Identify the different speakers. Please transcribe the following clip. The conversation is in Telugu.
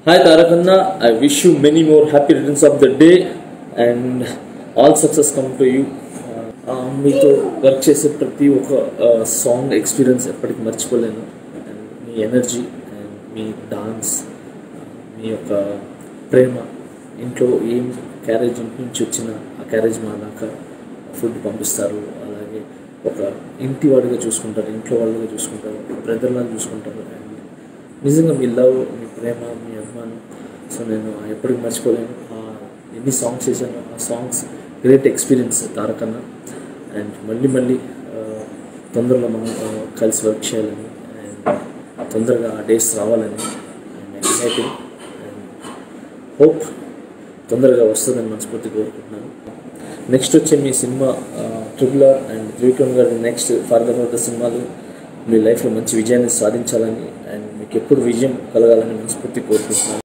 Speaker 1: Hi Tarakanna, I wish you many more happy returns of the day and all success come to you. Uh, మీతో వర్క్ చేసే ప్రతి ఒక్క సాంగ్ ఎక్స్పీరియన్స్ ఎప్పటికీ మర్చిపోలేను అండ్ మీ ఎనర్జీ అండ్ మీ డాన్స్ మీ యొక్క ప్రేమ ఇంట్లో ఏం క్యారేజ్ ఇంటి నుంచి వచ్చిన ఆ క్యారేజ్ మా దాకా ఫుడ్ పంపిస్తారు అలాగే ఒక ఇంటి వాడిగా చూసుకుంటారు ఇంట్లో వాళ్ళుగా చూసుకుంటారు బ్రదర్ లాగా చూసుకుంటారు అండ్ నిజంగా మీ లవ్ మీ ప్రేమ మీ అభిమానం సో నేను ఎప్పటికీ మర్చిపోలేను ఆ ఎన్ని సాంగ్స్ చేశాను ఆ సాంగ్స్ గ్రేట్ ఎక్స్పీరియన్స్ తారకన్న అండ్ మళ్ళీ మళ్ళీ ఆ, తొందరలో మనం ఆ, కలిసి వర్క్ చేయాలని అండ్ తొందరగా ఆ డేస్ రావాలని అండ్ ఎక్సైటింగ్ అండ్ హోప్ తొందరగా వస్తుందని మనస్ఫూర్తి కోరుకుంటున్నాను నెక్స్ట్ వచ్చే మీ సినిమా ట్రిపుల్ ఆర్ అండ్ త్రివిక్రమ్ గారి నెక్స్ట్ ఫర్దర్ ఫర్దర్ సినిమాలు మీ లైఫ్లో మంచి విజయాన్ని సాధించాలని అండ్ మీకు ఎప్పుడు విజయం కలగాలని మనస్ఫూర్తి కోరుకుంటున్నాను